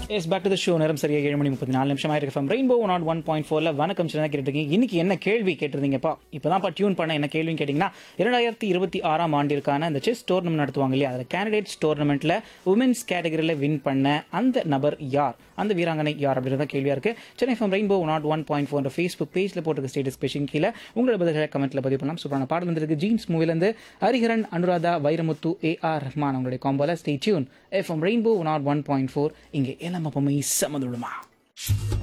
S back to the show நேரம் சரியாக ஏழு மணி முப்பத்தி நாலு நிமிஷம் ஆயிருக்கு from Rainbow nought one point ஃபோரில் வணக்கம் சின்ன கேட்டுருக்கீங்க இன்னைக்கு என்ன கேள்வி கேட்டிருந்தீங்கப்பா இப்போ தான் டியூன் பண்ண என்ன கேள்வின்னு கேட்டிங்கன்னா இரண்டாயிரத்தி இருபத்தி ஆறாம் ஆண்டிற்கான இந்த செஸ் டோர்னமெண்ட் நடத்துவாங்க இல்லையா அதில் கேண்டிடேட்ஸ் டோர்னமெண்ட்டில் உமன்ஸ் கேட்டகரியில் வின் பண்ண அந்த நபர் யார் அந்த வீராங்கனை யார் அப்படின்றத கேள்வியாக இருக்குது Chennai from Rainbow nought one point four Facebook பேஜில் போட்டிருக்க ஸ்டேட்டஸ் கொஷின் கீழே உங்களோட பதில்களை கமெண்ட்டில் பதிவு பண்ணலாம் சூப்பரான பாடல் வந்திருக்கு ஜீன்ஸ் மூவிலேருந்து ஹரிஹரன் அனுராதா வைரமுத்து ஏ ஆர் ரஹ்மான் அவங்களுடைய காம்போல stay tune FM Rainbow nought one point four இங்கே எல்லாம் அப்பமே சமதுடுமா